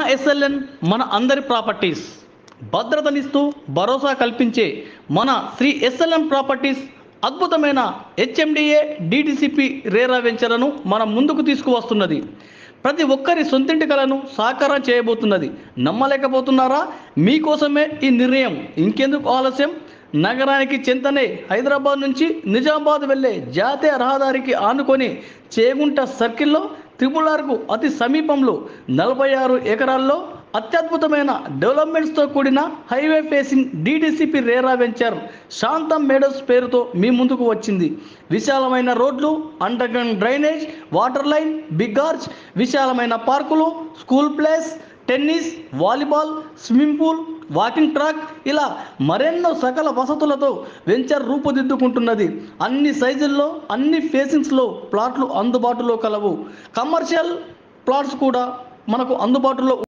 SLN మన అందరి properties భద్రతనిస్తూ భరోసా కల్పించే మన శ్రీ ఎస్ఎల్ఎన్ ప్రాపర్టీస్ అద్భుతమైన హెచ్ఎండిఏ డిటిసిపి రేరా వెంచర్లను మన ముందుకు తీసుకువస్తున్నది ప్రతి ఒక్కరి సొంతింటి కలను సాకారం చేయబోతున్నది నమ్మలేకపోతున్నారా మీకోసమే ఈ నిర్ణయం ఇంకెందుకు ఆలస్యం నగరానికి చెంతనే హైదరాబాద్ నుంచి నిజామాబాద్ వెళ్ళే జాతీయ రహదారికి ఆనుకొని చేగుంట సర్కిల్లో త్రిపుల్ ఆర్కు అతి సమీపంలో నలభై ఆరు ఎకరాల్లో అత్యద్భుతమైన డెవలప్మెంట్స్తో కూడిన highway facing DTCP RERA venture Shantam meadows పేరుతో మీ ముందుకు వచ్చింది విశాలమైన రోడ్లు underground drainage water line big arch విశాలమైన పార్కులు school place tennis volleyball swimming pool walking track ఇలా మరెన్నో సకల వసతులతో వెంచర్ రూపుదిద్దుకుంటున్నది అన్ని సైజుల్లో అన్ని ఫేసింగ్స్లో ప్లాట్లు అందుబాటులో కలవు కమర్షియల్ ప్లాట్స్ కూడా మనకు అందుబాటులో